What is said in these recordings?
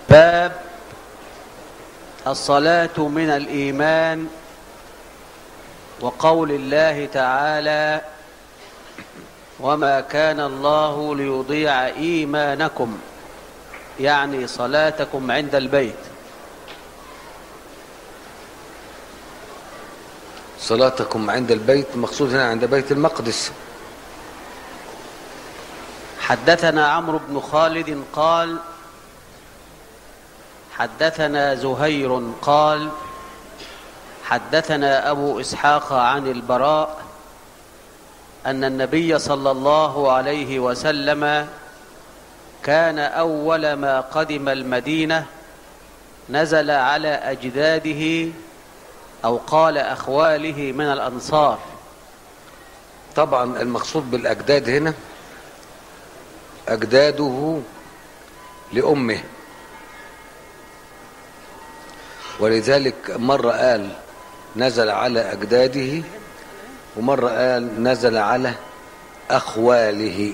باب الصلاة من الإيمان وقول الله تعالى وما كان الله ليضيع إيمانكم يعني صلاتكم عند البيت صلاتكم عند البيت مقصود هنا عند بيت المقدس حدثنا عمرو بن خالد قال حدثنا زهير قال حدثنا أبو إسحاق عن البراء أن النبي صلى الله عليه وسلم كان أول ما قدم المدينة نزل على أجداده أو قال أخواله من الأنصار طبعا المقصود بالأجداد هنا أجداده لأمه ولذلك مرة قال نزل على أجداده ومرة قال نزل على أخواله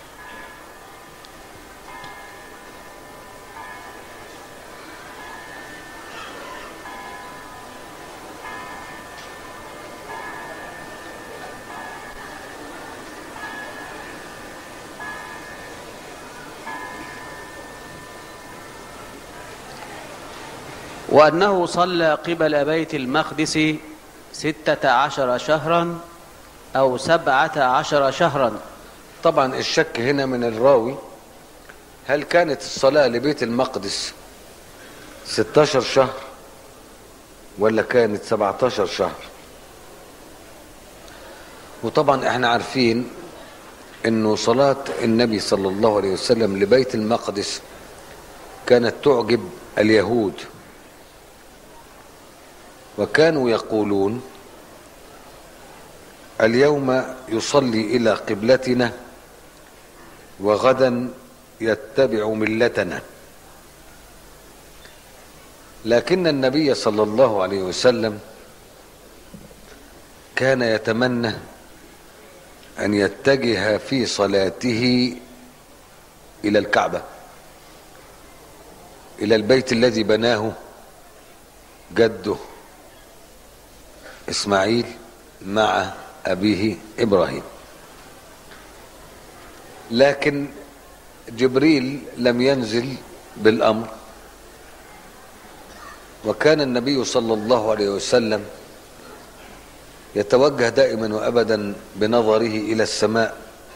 وأنه صلى قبل بيت المقدس ستة عشر شهرا أو سبعة عشر شهرا طبعا الشك هنا من الراوي هل كانت الصلاة لبيت المقدس 16 شهر ولا كانت 17 شهر وطبعا احنا عارفين انه صلاة النبي صلى الله عليه وسلم لبيت المقدس كانت تعجب اليهود وكانوا يقولون اليوم يصلي الى قبلتنا وغدا يتبع ملتنا لكن النبي صلى الله عليه وسلم كان يتمنى ان يتجه في صلاته الى الكعبه الى البيت الذي بناه جده اسماعيل مع ابيه ابراهيم لكن جبريل لم ينزل بالامر وكان النبي صلى الله عليه وسلم يتوجه دائما وابدا بنظره الى السماء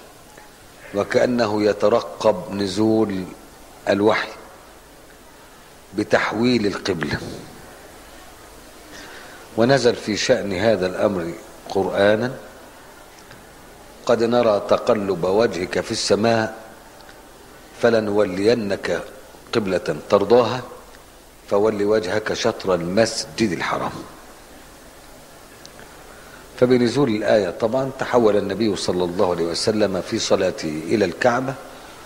وكانه يترقب نزول الوحي بتحويل القبله ونزل في شان هذا الامر قرانا قد نرى تقلب وجهك في السماء فلنولينك قبله ترضاها فول وجهك شطر المسجد الحرام فبنزول الآية طبعا تحول النبي صلى الله عليه وسلم في صلاته إلى الكعبة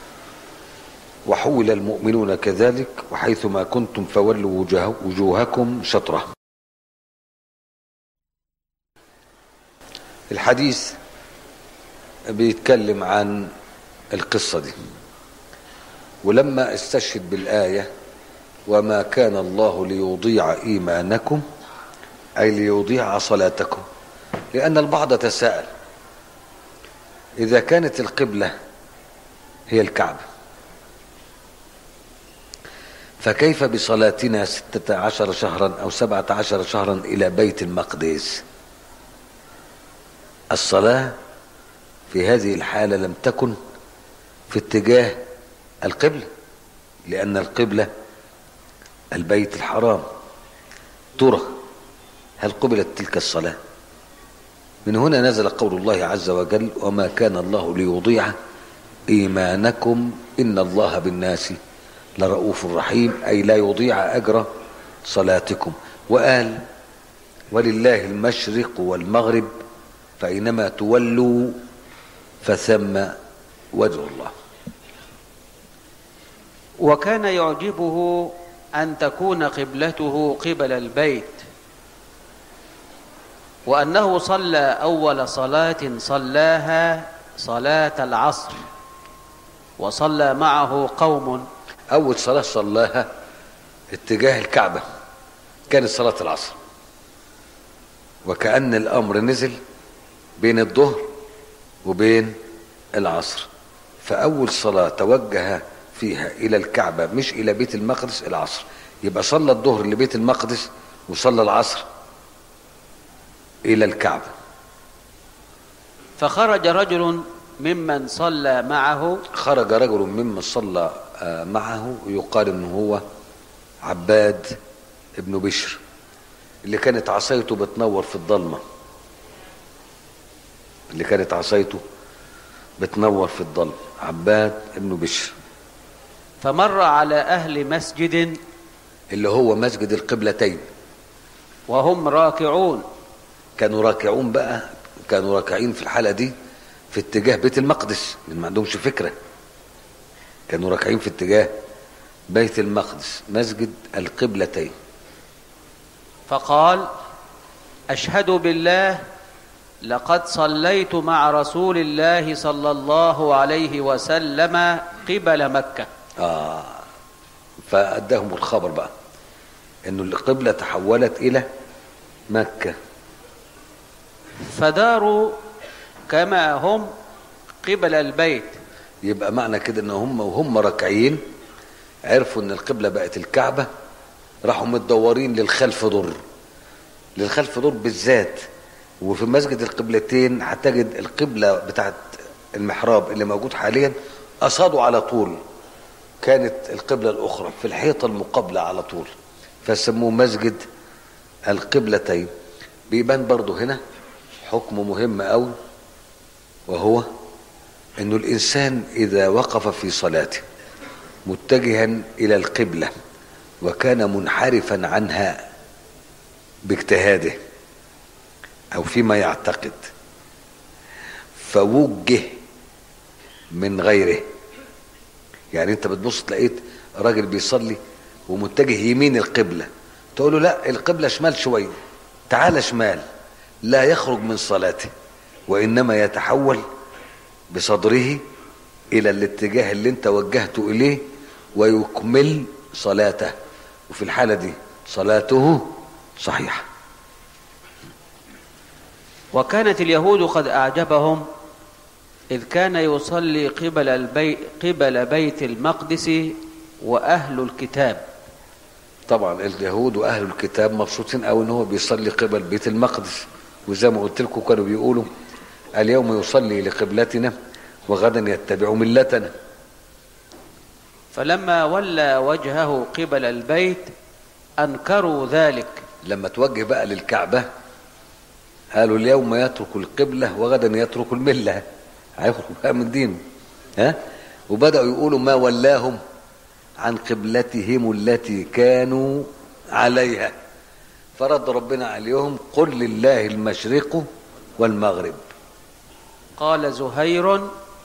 وحول المؤمنون كذلك وحيثما كنتم فولوا وجوهكم شطره الحديث بيتكلم عن القصة دي ولما استشهد بالآية وما كان الله ليضيع إيمانكم أي ليضيع صلاتكم لأن البعض تساءل إذا كانت القبلة هي الكعبة فكيف بصلاتنا ستة عشر شهرا أو سبعة عشر شهرا إلى بيت المقدس الصلاة في هذه الحالة لم تكن في اتجاه القبلة لأن القبلة البيت الحرام ترى هل قبلت تلك الصلاة من هنا نزل قول الله عز وجل وما كان الله ليضيع إيمانكم إن الله بالناس لرؤوف رحيم أي لا يضيع أجر صلاتكم وقال ولله المشرق والمغرب فإنما تولوا فثم وجه الله وكان يعجبه أن تكون قبلته قبل البيت وأنه صلى أول صلاة صلاها صلاة العصر وصلى معه قوم أول صلاة صلاها اتجاه الكعبة كانت صلاة العصر وكأن الأمر نزل بين الظهر وبين العصر فأول صلاة توجه فيها إلى الكعبة مش إلى بيت المقدس العصر يبقى صلى الظهر لبيت المقدس وصلى العصر إلى الكعبة فخرج رجل ممن صلى معه خرج رجل ممن صلى آه، معه يقال انه هو عباد ابن بشر اللي كانت عصايته بتنور في الضلمة اللي كانت عصايته بتنور في الضلمة عباد ابن بشر فمر على أهل مسجد اللي هو مسجد القبلتين وهم راكعون كانوا راكعون بقى كانوا راكعين في الحالة دي في اتجاه بيت المقدس لأن ما عندهمش فكرة كانوا راكعين في اتجاه بيت المقدس مسجد القبلتين فقال أشهد بالله لقد صليت مع رسول الله صلى الله عليه وسلم قبل مكة آه فأداهم الخبر بقى إنه القبلة تحولت إلى مكة فداروا كما هم قبل البيت يبقى معنى كده إن هم وهم راكعين عرفوا إن القبلة بقت الكعبة راحوا متدورين للخلف ضر للخلف ضر بالذات وفي مسجد القبلتين هتجد القبلة بتاعت المحراب اللي موجود حاليا أصادوا على طول كانت القبلة الأخرى في الحيطة المقابلة على طول فسموه مسجد القبلتين بيبان برضو هنا حكم مهم أوي وهو أنه الإنسان إذا وقف في صلاته متجها إلى القبلة وكان منحرفا عنها باجتهاده أو فيما يعتقد فوجه من غيره يعني انت بتبص تلاقيت راجل بيصلي ومتجه يمين القبلة تقول له لا القبلة شمال شوية تعال شمال لا يخرج من صلاته وإنما يتحول بصدره إلى الاتجاه اللي انت وجهته إليه ويكمل صلاته وفي الحالة دي صلاته صحيحة وكانت اليهود قد أعجبهم إذ كان يصلي قبل, البي قبل بيت المقدس وأهل الكتاب طبعا اليهود واهل الكتاب مبسوطين قوي ان هو بيصلي قبل بيت المقدس وزي ما قلت لكم كانوا بيقولوا اليوم يصلي لقبلتنا وغدا يتبع ملتنا فلما ولى وجهه قبل البيت أنكروا ذلك لما توجه بقى للكعبة قالوا اليوم يترك القبلة وغدا يترك الملة هيخرج بقى من دينه ها وبدأوا يقولوا ما ولاهم عن قبلتهم التي كانوا عليها فرد ربنا عليهم قل لله المشرق والمغرب قال زهير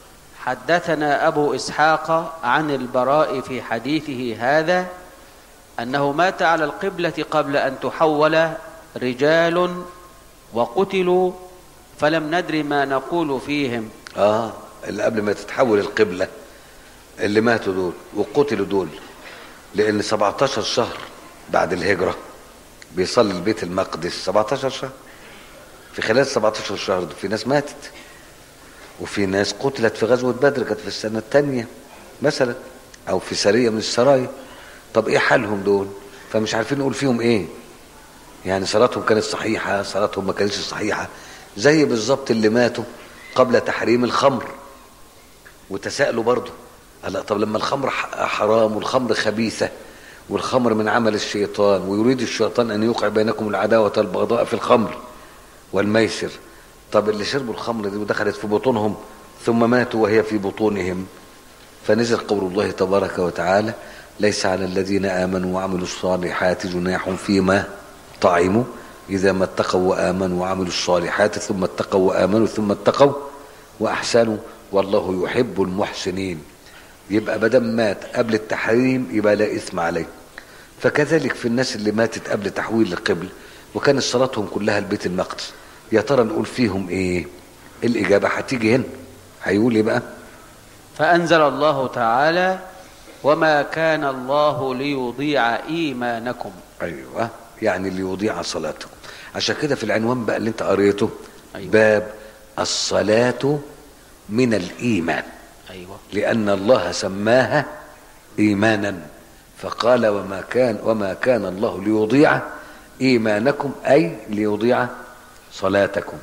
حدثنا أبو إسحاق عن البراء في حديثه هذا أنه مات على القبلة قبل أن تحول رجال وقتلوا فلم ندر ما نقول فيهم اه اللي قبل ما تتحول القبلة اللي ماتوا دول وقتلوا دول لأن 17 شهر بعد الهجرة بيصلي البيت المقدس 17 شهر في خلال 17 شهر دول في ناس ماتت وفي ناس قتلت في غزوة بدر كانت في السنة الثانية مثلا أو في سرية من السرايا طب إيه حالهم دول فمش عارفين نقول فيهم إيه يعني صلاتهم كانت صحيحة صلاتهم ما كانتش صحيحة زي بالظبط اللي ماتوا قبل تحريم الخمر وتساءلوا برضه هلا طب لما الخمر ح- حرام والخمر خبيثة والخمر من عمل الشيطان ويريد الشيطان أن يوقع بينكم العداوة والبغضاء في الخمر والميسر طب اللي شربوا الخمر دي ودخلت في بطونهم ثم ماتوا وهي في بطونهم فنزل قول الله تبارك وتعالى ليس على الذين آمنوا وعملوا الصالحات جناح فيما طعموا إذا ما اتقوا وآمنوا وعملوا الصالحات ثم اتقوا وآمنوا ثم اتقوا وأحسنوا والله يحب المحسنين يبقى بدم مات قبل التحريم يبقى لا إثم عليه فكذلك في الناس اللي ماتت قبل تحويل القبل وكانت صلاتهم كلها البيت المقدس يا ترى نقول فيهم ايه الإجابة هتيجي هنا هيقول ايه بقى فأنزل الله تعالى وما كان الله ليضيع إيمانكم ايوه يعني اللي يضيع صلاته عشان كده في العنوان بقى اللي انت قريته أيوة. باب الصلاة من الإيمان أيوة لأن الله سماها إيمانا فقال وما كان وما كان الله ليضيع إيمانكم أي ليضيع صلاتكم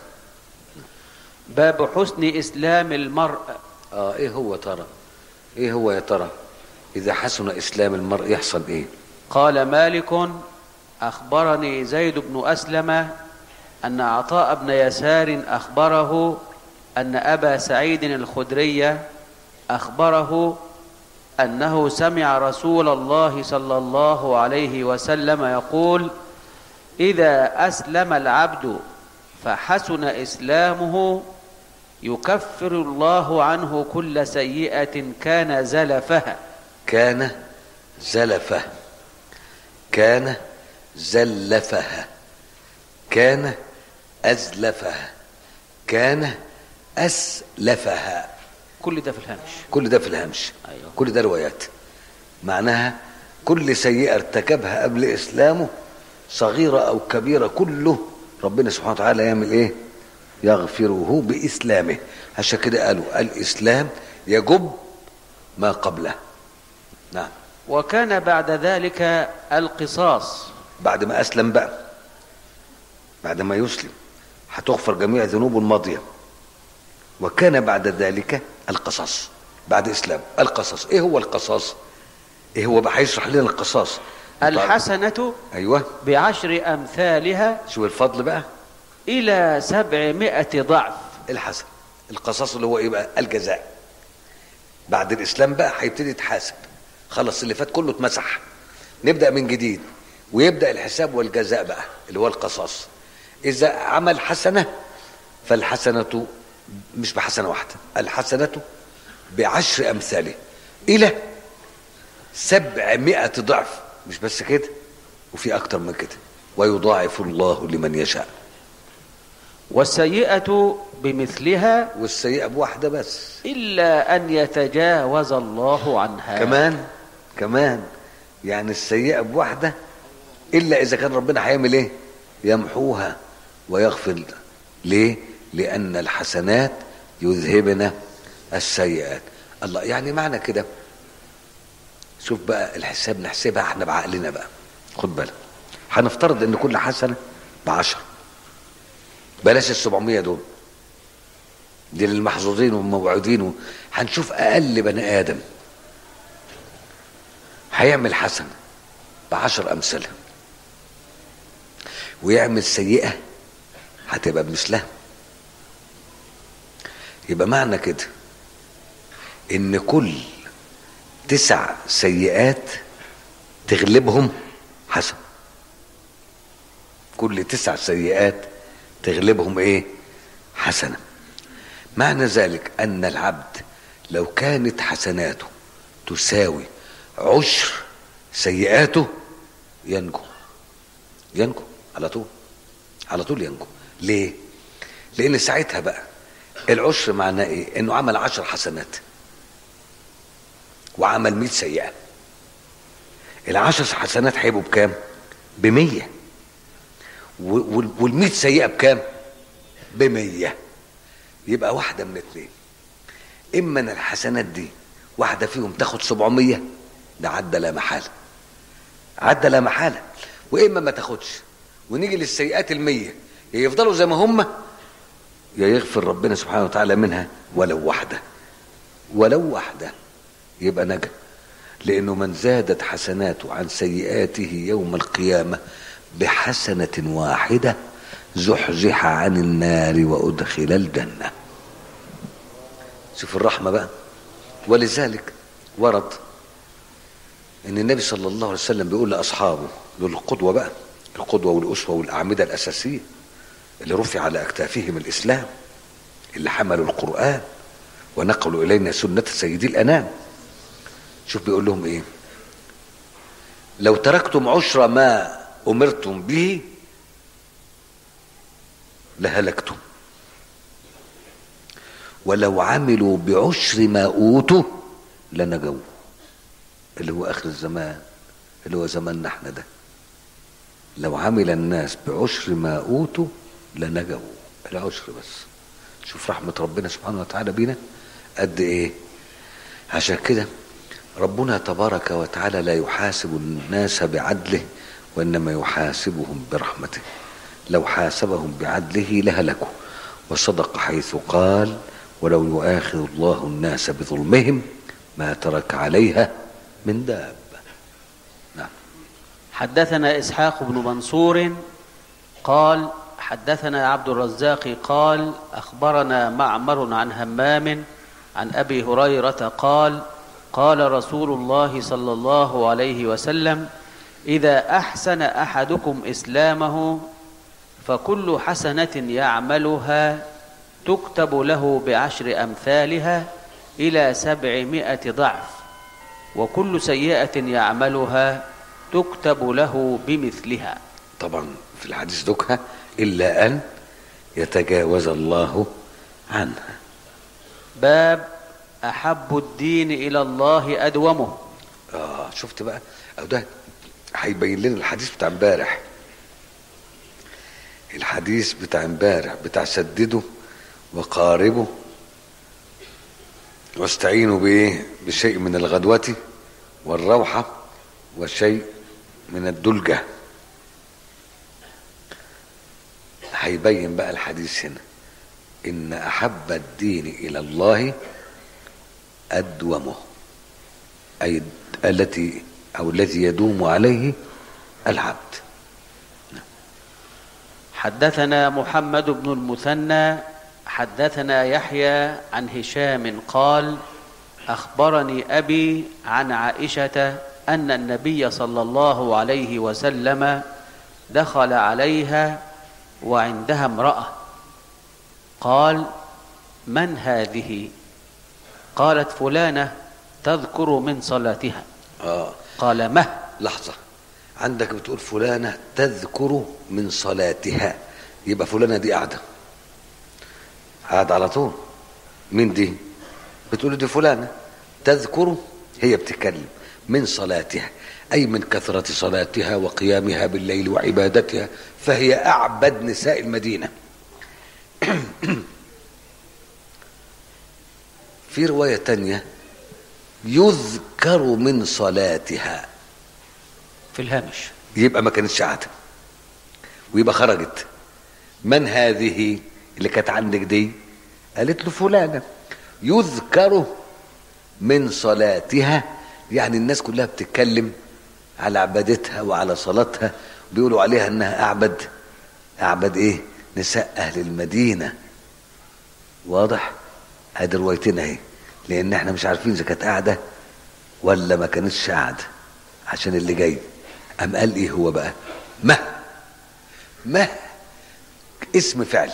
باب حسن إسلام المرء اه ايه هو ترى ايه هو يا ترى اذا حسن اسلام المرء يحصل ايه قال مالك أخبرني زيد بن أسلم أن عطاء بن يسار أخبره أن أبا سعيد الخدري أخبره أنه سمع رسول الله صلى الله عليه وسلم يقول إذا أسلم العبد فحسن إسلامه يكفر الله عنه كل سيئة كان زلفها كان زلفه كان زلفها كان أزلفها كان أسلفها كل ده في الهامش كل ده في الهمش أيوة. كل ده روايات معناها كل سيئة ارتكبها قبل إسلامه صغيرة أو كبيرة كله ربنا سبحانه وتعالى يعمل إيه يغفره بإسلامه عشان كده قالوا الإسلام يجب ما قبله نعم وكان بعد ذلك القصاص بعد ما أسلم بقى بعد ما يسلم هتغفر جميع ذنوبه الماضية وكان بعد ذلك القصاص بعد إسلام القصاص إيه هو القصاص إيه هو بقى هيشرح لنا القصاص الحسنة أيوه بعشر أمثالها شو الفضل بقى إلى سبعمائة ضعف الحسن القصاص اللي هو ايه بقى الجزاء بعد الاسلام بقى هيبتدي يتحاسب خلص اللي فات كله اتمسح نبدا من جديد ويبدا الحساب والجزاء بقى اللي هو القصاص اذا عمل حسنه فالحسنه مش بحسنه واحده الحسنه بعشر امثاله الى سبعمائة ضعف مش بس كده وفي اكتر من كده ويضاعف الله لمن يشاء والسيئة بمثلها والسيئة بواحدة بس إلا أن يتجاوز الله عنها كمان كمان يعني السيئة بواحدة إلا إذا كان ربنا هيعمل إيه؟ يمحوها ويغفر ليه؟ لأن الحسنات يذهبن السيئات الله يعني معنى كده شوف بقى الحساب نحسبها احنا بعقلنا بقى خد بالك هنفترض ان كل حسنة بعشرة بلاش السبعمية دول دي للمحظوظين والموعودين و- هنشوف اقل بني ادم هيعمل حسنه بعشر امثالها ويعمل سيئه هتبقى بمثلها يبقى معنى كده ان كل تسع سيئات تغلبهم حسن كل تسع سيئات تغلبهم ايه حسنه معنى ذلك ان العبد لو كانت حسناته تساوي عشر سيئاته ينجو ينجو على طول على طول ينجو ليه لان ساعتها بقى العشر معناه ايه انه عمل عشر حسنات وعمل مئة سيئة العشر حسنات هيبقوا بكام بمية و- وال- والمئة سيئة بكام بمية يبقى واحدة من اتنين اما ان الحسنات دي واحدة فيهم تاخد 700 ده عدى لا محالة عدى لا محالة واما ما تاخدش ونيجي للسيئات المية يا يفضلوا زي ما هم يا يغفر ربنا سبحانه وتعالى منها ولو واحدة ولو واحدة يبقى نجا لأنه من زادت حسناته عن سيئاته يوم القيامة بحسنة واحدة زحزح عن النار وأدخل الجنة شوف الرحمة بقى ولذلك ورد ان النبي صلى الله عليه وسلم بيقول لاصحابه دول القدوه بقى القدوه والاسوه والاعمده الاساسيه اللي رفع على اكتافهم الاسلام اللي حملوا القران ونقلوا الينا سنه سيدي الانام شوف بيقول لهم ايه لو تركتم عشر ما امرتم به لهلكتم ولو عملوا بعشر ما اوتوا لنجوا اللي هو اخر الزمان اللي هو زماننا احنا ده لو عمل الناس بعشر ما اوتوا لنجوا العشر بس شوف رحمة ربنا سبحانه وتعالى بينا قد ايه عشان كده ربنا تبارك وتعالى لا يحاسب الناس بعدله وانما يحاسبهم برحمته لو حاسبهم بعدله لهلكوا وصدق حيث قال ولو يؤاخذ الله الناس بظلمهم ما ترك عليها من دابه نعم حدثنا إسحاق بن منصور قال حدثنا عبد الرزاق قال أخبرنا معمر عن همام عن أبي هريرة قال قال رسول الله صلى الله عليه وسلم إذا أحسن أحدكم إسلامه فكل حسنة يعملها تكتب له بعشر أمثالها إلى سبعمائة ضعف وكل سيئة يعملها تكتب له بمثلها طبعا في الحديث دكها الا ان يتجاوز الله عنها باب أحب الدين إلى الله أدومه اه شفت بقى او ده هيبين لنا الحديث بتاع امبارح الحديث بتاع امبارح بتاع سدده وقاربه واستعينوا بايه بشيء من الغدوة والروحة وشيء من الدلجة هيبين بقى الحديث هنا ان احب الدين الى الله ادومه اي التي او الذي يدوم عليه العبد حدثنا محمد بن المثنى حدثنا يحيى عن هشام قال اخبرني ابي عن عائشه ان النبي صلى الله عليه وسلم دخل عليها وعندها امراه قال من هذه قالت فلانه تذكر من صلاتها اه قال مه لحظة عندك بتقول فلانة تذكر من صلاتها يبقى فلانة دي قاعدة قاعدة على طول مين دي بتقول دي فلانة تذكر هي بتتكلم من صلاتها أي من كثرة صلاتها وقيامها بالليل وعبادتها فهي أعبد نساء المدينة في رواية تانية يذكر من صلاتها في الهامش يبقى ما كانتش قاعده ويبقى خرجت من هذه اللي كانت عندك دي قالت له فلانه يذكر من صلاتها يعني الناس كلها بتتكلم على عبادتها وعلى صلاتها بيقولوا عليها انها اعبد اعبد ايه نساء اهل المدينه واضح ادي روايتنا اهي لان احنا مش عارفين اذا كانت قاعده ولا ما كانتش قاعده عشان اللي جاي قام قال ايه هو بقى ما ما اسم فعل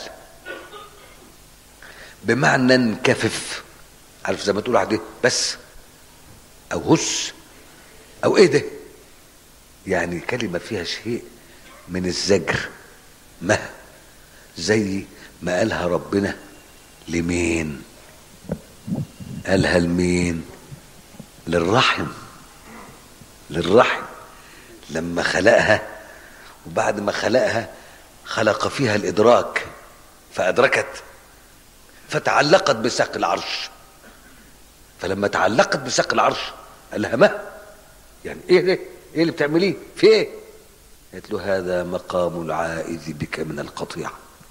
بمعنى انكفف عارف زي ما تقول واحد ايه بس او هس او ايه ده يعني كلمه فيها شيء من الزجر ما زي ما قالها ربنا لمين قالها لمين للرحم للرحم لما خلقها وبعد ما خلقها خلق فيها الإدراك فأدركت فتعلقت بساق العرش فلما تعلقت بساق العرش قال لها ما يعني ايه ده ايه اللي بتعمليه في ايه قالت له هذا مقام العائذ بك من القطيعة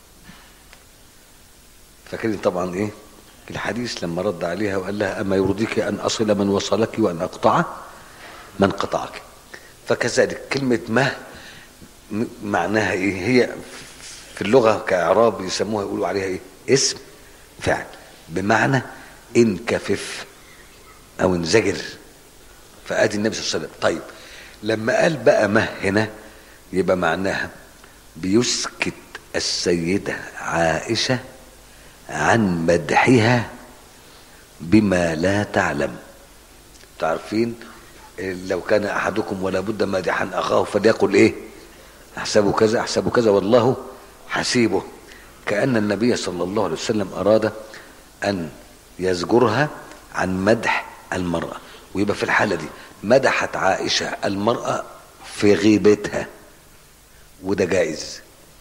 فاكرين طبعا ايه الحديث لما رد عليها وقال لها اما يرضيك ان اصل من وصلك وان اقطع من قطعك فكذلك كلمة ما م- معناها ايه هي في اللغة كإعراب يسموها يقولوا عليها ايه اسم فعل بمعنى انكفف او انزجر فادي النبي صلى الله عليه وسلم طيب لما قال بقى ما هنا يبقى معناها بيسكت السيدة عائشة عن مدحها بما لا تعلم تعرفين لو كان احدكم ولا بد مادحا اخاه فليقل ايه احسبه كذا احسبه كذا والله حسيبه كان النبي صلى الله عليه وسلم اراد ان يزجرها عن مدح المراه ويبقى في الحالة دي مدحت عائشة المرأة في غيبتها وده جائز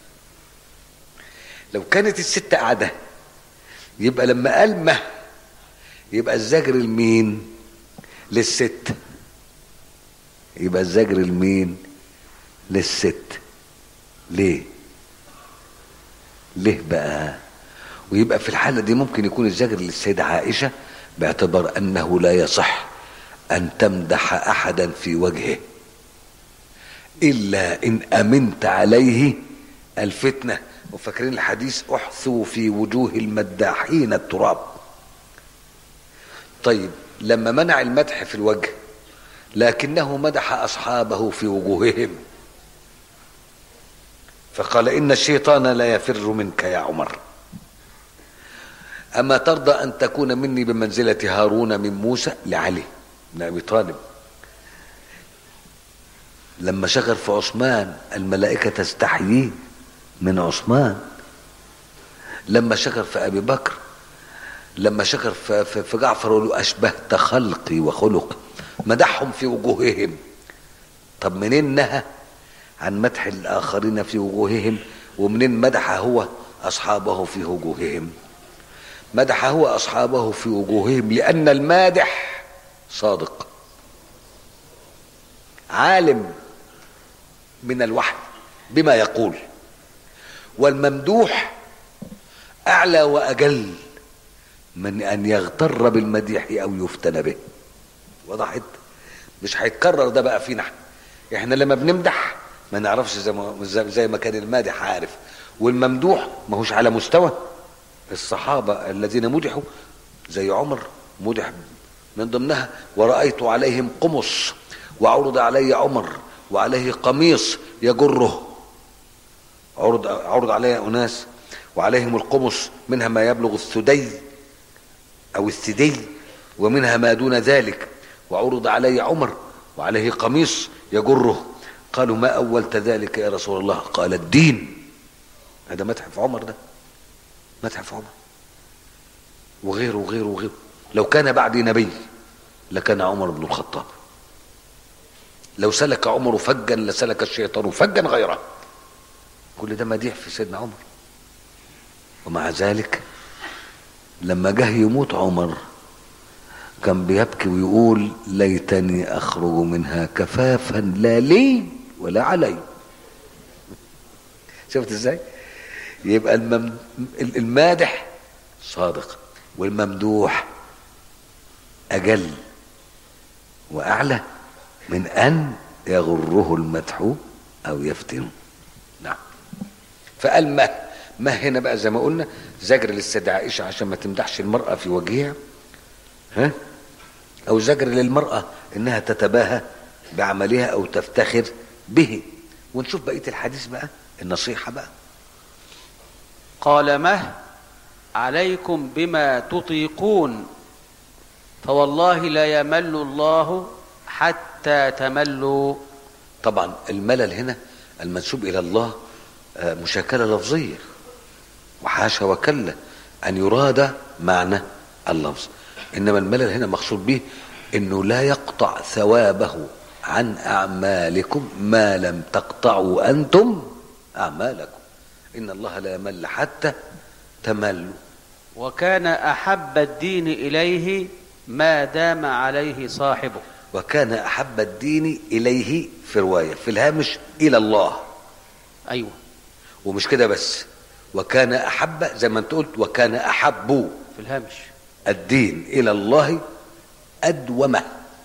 لو كانت الست قاعدة يبقى لما قال مه يبقى الزجر المين للست يبقى الزجر المين للست ليه ليه بقى ويبقى في الحالة دي ممكن يكون الزجر للسيدة عائشة باعتبار أنه لا يصح أن تمدح أحدا في وجهه إلا إن أمنت عليه الفتنة وفاكرين الحديث أحثوا في وجوه المداحين التراب طيب لما منع المدح في الوجه لكنه مدح أصحابه في وجوههم فقال إن الشيطان لا يفر منك يا عمر أما ترضى أن تكون مني بمنزلة هارون من موسى لعلي بن أبي طالب لما شغل في عثمان الملائكة تستحيي من عثمان لما شكر في أبي بكر لما شكر في, في, في جعفر ولو أشبهت خلقي وخلقي مدحهم في وجوههم طب منين نهى عن مدح الآخرين في وجوههم ومنين مدح هو أصحابه في وجوههم مدح هو أصحابه في وجوههم لأن المادح صادق عالم من الوحي بما يقول والممدوح أعلى وأجل من أن يغتر بالمديح أو يفتن به وضحت مش هيتكرر ده بقى فينا احنا لما بنمدح ما نعرفش زي ما زي ما كان المادح عارف والممدوح ما هوش على مستوى الصحابة الذين مدحوا زي عمر مدح من ضمنها ورأيت عليهم قمص وعرض علي عمر وعليه قميص يجره عرض عرض علي أناس وعليهم القمص منها ما يبلغ الثدي أو الثدي ومنها ما دون ذلك وعرض علي عمر وعليه قميص يجره قالوا ما أولت ذلك يا رسول الله قال الدين هذا مدح في عمر ده مدح في عمر وغيره وغيره وغيره لو كان بعدي نبي لكان عمر بن الخطاب لو سلك عمر فجا لسلك الشيطان فجا غيره كل ده مديح في سيدنا عمر ومع ذلك لما جه يموت عمر كان بيبكي ويقول ليتني اخرج منها كفافا لا لي ولا علي شفت ازاي يبقى المم... المادح صادق والممدوح اجل واعلى من ان يغره المدح او يفتنه نعم فقال ما ما هنا بقى زي ما قلنا زجر للسيدة عائشة عشان ما تمدحش المرأة في وجهها ها أو زجر للمرأة إنها تتباهى بعملها أو تفتخر به ونشوف بقية الحديث بقى النصيحة بقى قال مه عليكم بما تطيقون فوالله لا يمل الله حتى تملوا طبعا الملل هنا المنسوب إلى الله مشاكلة لفظية وحاشا وكلا أن يراد معنى اللفظ إنما الملل هنا مقصود به أنه لا يقطع ثوابه عن أعمالكم ما لم تقطعوا أنتم أعمالكم إن الله لا يمل حتى تملوا وكان أحب الدين إليه ما دام عليه صاحبه وكان أحب الدين إليه في رواية في الهامش إلى الله أيوه ومش كده بس وكان أحب زي ما أنت قلت وكان أحب في الهامش الدين إلى الله أدومه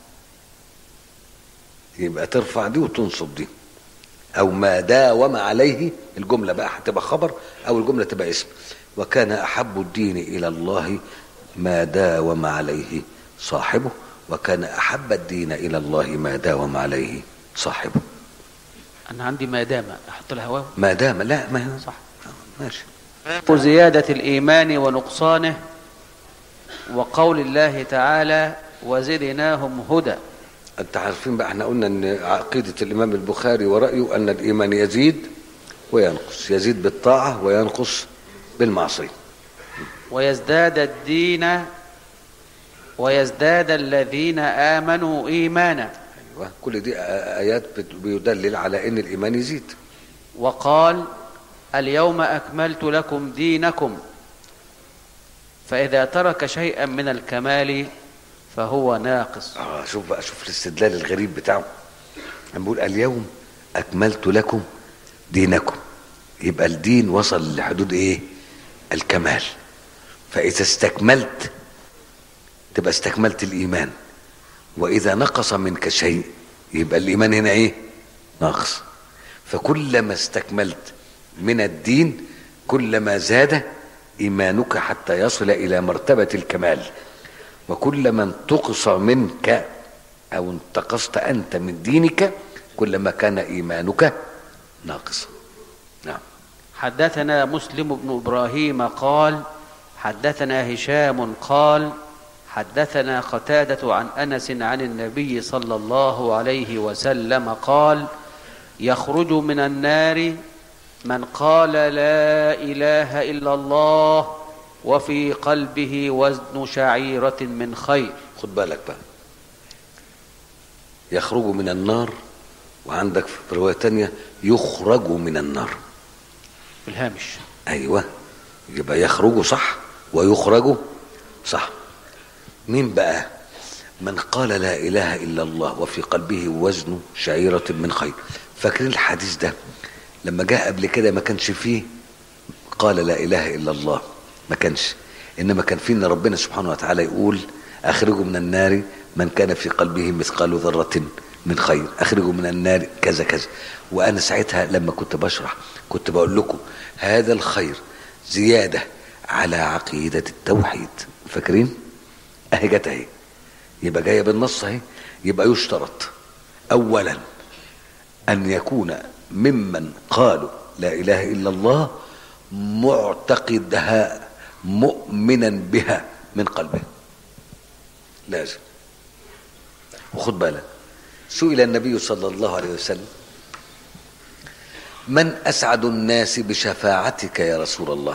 يبقى ترفع دي وتنصب دي أو ما داوم عليه الجملة بقى هتبقى خبر أو الجملة تبقى اسم وكان أحب الدين إلى الله ما داوم عليه صاحبه وكان أحب الدين إلى الله ما داوم عليه صاحبه أنا عندي ما دام أحط لها واو ما دام لا ما هي صح ماشي زيادة الإيمان ونقصانه وقول الله تعالى وزدناهم هدى انت عارفين بقى احنا قلنا ان عقيدة الامام البخاري ورأيه ان الايمان يزيد وينقص يزيد بالطاعة وينقص بالمعصية ويزداد الدين ويزداد الذين آمنوا إيمانا ايوه كل دي آ- ايات بت- بيدلل على ان الايمان يزيد وقال اليوم أكملت لكم دينكم فإذا ترك شيئا من الكمال فهو ناقص اه شوف بقى شوف الاستدلال الغريب بتاعه لما بيقول اليوم اكملت لكم دينكم يبقى الدين وصل لحدود ايه الكمال فاذا استكملت تبقى استكملت الايمان واذا نقص منك شيء يبقى الايمان هنا ايه ناقص فكلما استكملت من الدين كلما زاد ايمانك حتى يصل الى مرتبه الكمال وكلما انتقص منك او انتقصت انت من دينك كلما كان ايمانك ناقصا نعم حدثنا مسلم بن ابراهيم قال حدثنا هشام قال حدثنا قتاده عن انس عن النبي صلى الله عليه وسلم قال يخرج من النار من قال لا اله الا الله وفي قلبه وزن شعيره من خير خد بالك بقى يخرج من النار وعندك في رواية تانية يخرج من النار في الهامش ايوه يبقى يخرج صح ويخرج صح مين بقى من قال لا اله الا الله وفي قلبه وزن شعيره من خير فاكرين الحديث ده لما جاء قبل كده ما كانش فيه قال لا اله الا الله ما كانش انما كان فيه ان ربنا سبحانه وتعالى يقول اخرجوا من النار من كان في قلبه مثقال ذره من خير اخرجوا من النار كذا كذا وانا ساعتها لما كنت بشرح كنت بقول لكم هذا الخير زياده على عقيده التوحيد فاكرين اهي جت اهي يبقى جايه بالنص اهي يبقى يشترط اولا ان يكون ممن قالوا لا اله الا الله معتقدها مؤمنا بها من قلبه لازم وخد بالك سئل النبي صلى الله عليه وسلم من اسعد الناس بشفاعتك يا رسول الله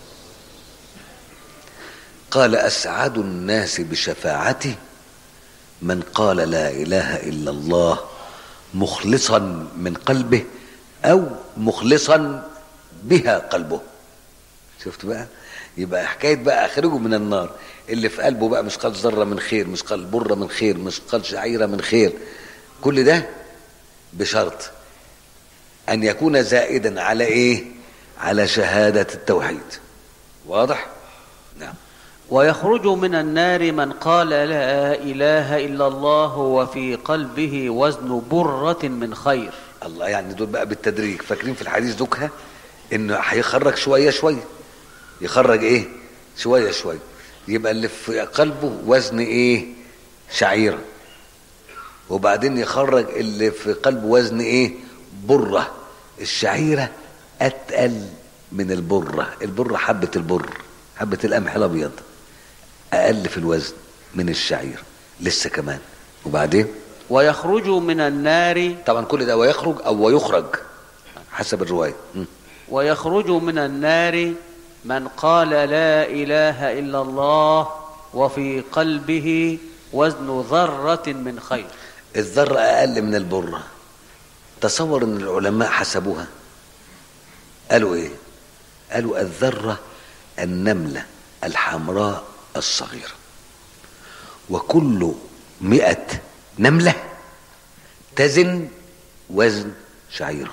قال اسعد الناس بشفاعتي من قال لا اله الا الله مخلصا من قلبه او مخلصا بها قلبه شفت بقى يبقى حكايه بقى اخرجه من النار اللي في قلبه بقى مثقال ذره من خير مثقال بره من خير مثقال شعيره من خير كل ده بشرط ان يكون زائدا على ايه على شهاده التوحيد واضح نعم ويخرج من النار من قال لا اله الا الله وفي قلبه وزن بره من خير الله يعني دول بقى بالتدريج فاكرين في الحديث دوكها انه هيخرج شويه شويه يخرج ايه شويه شويه يبقى اللي في قلبه وزن ايه شعيره وبعدين يخرج اللي في قلبه وزن ايه بره الشعيره اتقل من البره البره حبه البر حبه القمح الابيض اقل في الوزن من الشعير لسه كمان وبعدين ويخرج من النار طبعا كل ده ويخرج او ويخرج حسب الروايه م. ويخرج من النار من قال لا اله الا الله وفي قلبه وزن ذره من خير الذره اقل من البره تصور ان العلماء حسبوها قالوا ايه قالوا الذره النمله الحمراء الصغيره وكل مئة نملة تزن وزن شعيرة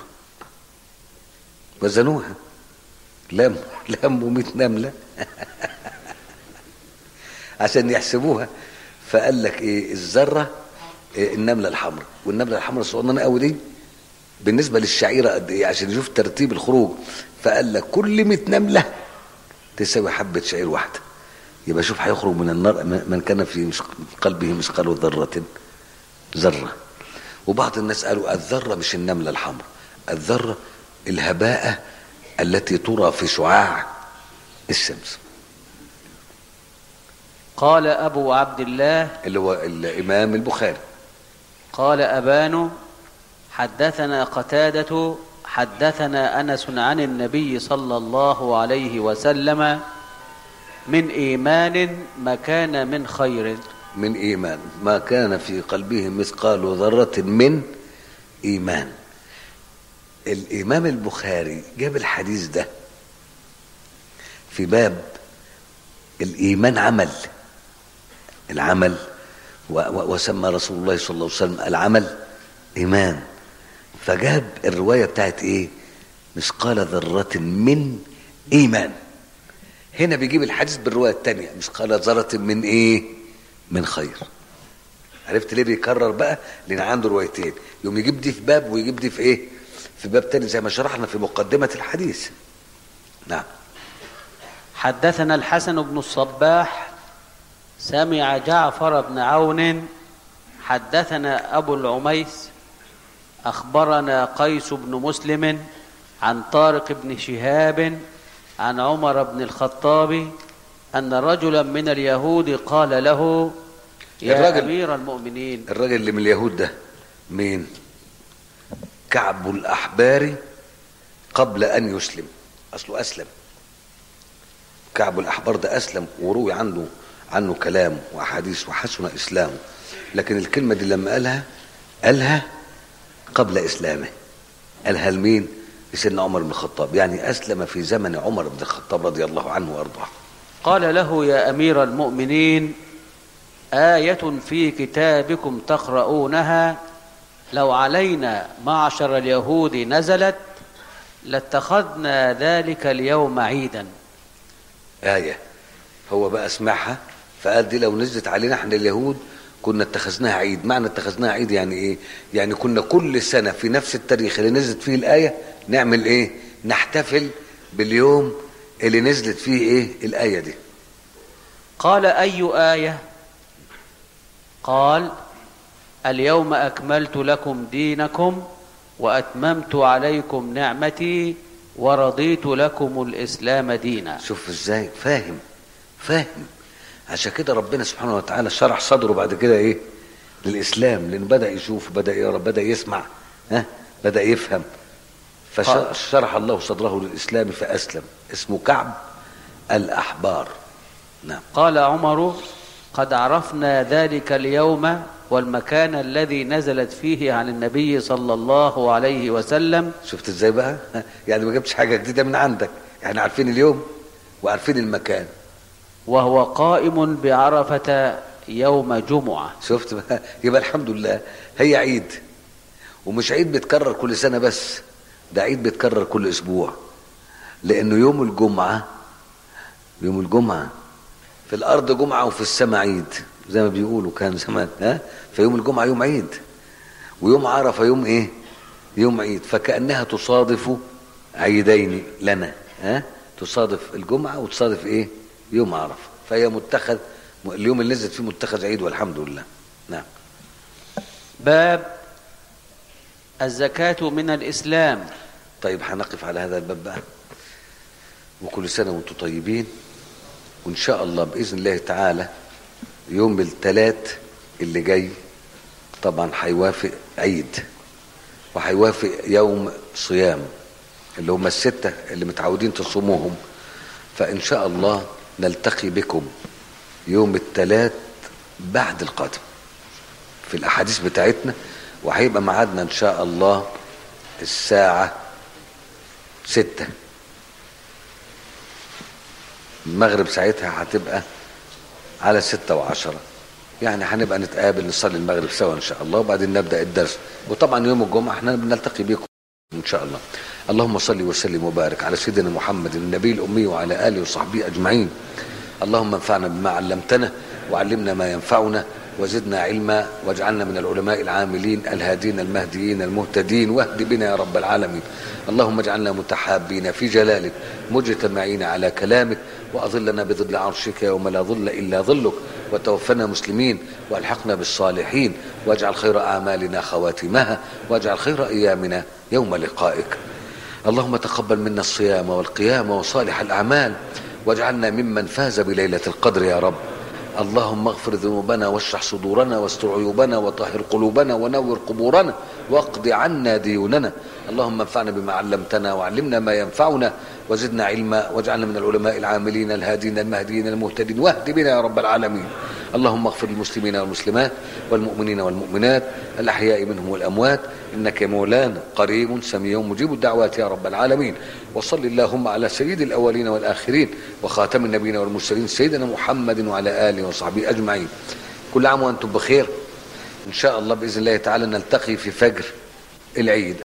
وزنوها لم لموا 100 نملة عشان يحسبوها فقال لك ايه الذرة إيه النملة الحمراء والنملة الحمراء الصغننة قوي دي بالنسبة للشعيرة قد ايه عشان يشوف ترتيب الخروج فقال لك كل 100 نملة تساوي حبة شعير واحدة يبقى شوف هيخرج من النار من كان في قلبه مثقال ذرة ذرة وبعض الناس قالوا الذرة مش النملة الحمراء الذرة الهباءة التي ترى في شعاع الشمس قال ابو عبد الله اللي هو الإمام البخاري قال ابان حدثنا قتاده حدثنا انس عن النبي صلى الله عليه وسلم من ايمان مكان من خير من إيمان ما كان في قلبه مثقال ذرة من إيمان الإمام البخاري جاب الحديث ده في باب الإيمان عمل العمل و- و- وسمى رسول الله صلى الله عليه وسلم العمل إيمان فجاب الرواية بتاعت إيه مثقال ذرة من إيمان هنا بيجيب الحديث بالرواية التانية مثقال ذرة من إيه من خير عرفت ليه بيكرر بقى لأن عنده روايتين يوم يجيب دي في باب ويجيب دي في إيه في باب تاني زي ما شرحنا في مقدمة الحديث نعم حدثنا الحسن بن الصباح سمع جعفر بن عون حدثنا أبو العميس أخبرنا قيس بن مسلم عن طارق بن شهاب عن عمر بن الخطاب أن رجلا من اليهود قال له يا الراجل- أمير المؤمنين الراجل اللي من اليهود ده مين كعب الأحبار قبل أن يسلم أصله أسلم كعب الأحبار ده أسلم وروي عنه عنه كلام وأحاديث وحسن إسلامه لكن الكلمة دي لما قالها قالها قبل إسلامه قالها لمين لسيدنا عمر بن الخطاب يعني أسلم في زمن عمر بن الخطاب رضي الله عنه وأرضاه قال له يا أمير المؤمنين آية في كتابكم تقرؤونها لو علينا معشر اليهود نزلت لاتخذنا ذلك اليوم عيدا آية هو بقى سمعها فقال دي لو نزلت علينا احنا اليهود كنا اتخذناها عيد معنى اتخذناها عيد يعني ايه يعني كنا كل سنة في نفس التاريخ اللي نزلت فيه الآية نعمل ايه نحتفل باليوم اللي نزلت فيه ايه الآية دي قال أي آية قال اليوم أكملت لكم دينكم وأتممت عليكم نعمتي ورضيت لكم الإسلام دينا شوف ازاي فاهم فاهم عشان كده ربنا سبحانه وتعالى شرح صدره بعد كده ايه للإسلام لأنه بدأ يشوف بدأ يقرأ بدأ يسمع ها بدأ يفهم قال. فشرح الله صدره للإسلام فأسلم اسمه كعب الأحبار نعم قال عمر قد عرفنا ذلك اليوم والمكان الذي نزلت فيه عن النبي صلى الله عليه وسلم شفت ازاي بقى ها؟ يعني ما جبتش حاجة جديدة من عندك احنا عارفين اليوم وعارفين المكان وهو قائم بعرفة يوم جمعة شفت بقى يبقى الحمد لله هي عيد ومش عيد بيتكرر كل سنة بس ده عيد بيتكرر كل أسبوع لأنه يوم الجمعة يوم الجمعة في الأرض جمعة وفي السماء عيد زي ما بيقولوا كان زمان ها فيوم الجمعة يوم عيد ويوم عرفة يوم إيه يوم عيد فكأنها تصادف عيدين لنا ها تصادف الجمعة وتصادف إيه يوم عرفة فهي متخذ اليوم اللي نزلت فيه متخذ عيد والحمد لله نعم باب الزكاة من الإسلام طيب هنقف على هذا الباب بقى وكل سنة وانتم طيبين وإن شاء الله بإذن الله تعالى يوم الثلاث اللي جاي طبعا هيوافق عيد وهيوافق يوم صيام اللي هم الستة اللي متعودين تصوموهم فإن شاء الله نلتقي بكم يوم الثلاث بعد القادم في الأحاديث بتاعتنا وهيبقى ميعادنا إن شاء الله الساعة ستة المغرب ساعتها هتبقى على ستة وعشرة يعني هنبقى نتقابل نصلي المغرب سوا ان شاء الله وبعدين نبدا الدرس وطبعا يوم الجمعه احنا بنلتقي بكم ان شاء الله اللهم صل وسلم وبارك على سيدنا محمد النبي الامي وعلى اله وصحبه اجمعين اللهم انفعنا بما علمتنا وعلمنا ما ينفعنا وزدنا علما واجعلنا من العلماء العاملين الهادين المهديين المهتدين واهد بنا يا رب العالمين اللهم اجعلنا متحابين في جلالك مجتمعين على كلامك واظلنا بظل عرشك يوم لا ظل الا ظلك وتوفنا مسلمين والحقنا بالصالحين واجعل خير اعمالنا خواتمها واجعل خير ايامنا يوم لقائك اللهم تقبل منا الصيام والقيام وصالح الاعمال واجعلنا ممن فاز بليله القدر يا رب اللهم اغفر ذنوبنا واشرح صدورنا واستر عيوبنا وطهر قلوبنا ونور قبورنا واقض عنا ديوننا اللهم انفعنا بما علمتنا وعلمنا ما ينفعنا وزدنا علما واجعلنا من العلماء العاملين الهادين المهديين المهتدين واهد بنا يا رب العالمين اللهم اغفر للمسلمين والمسلمات والمؤمنين والمؤمنات الأحياء منهم والأموات إنك يا مولانا قريب سميع مجيب الدعوات يا رب العالمين وصل اللهم على سيد الأولين والآخرين وخاتم النبيين والمرسلين سيدنا محمد وعلى آله وصحبه أجمعين كل عام وأنتم بخير إن شاء الله بإذن الله تعالى نلتقي في فجر العيد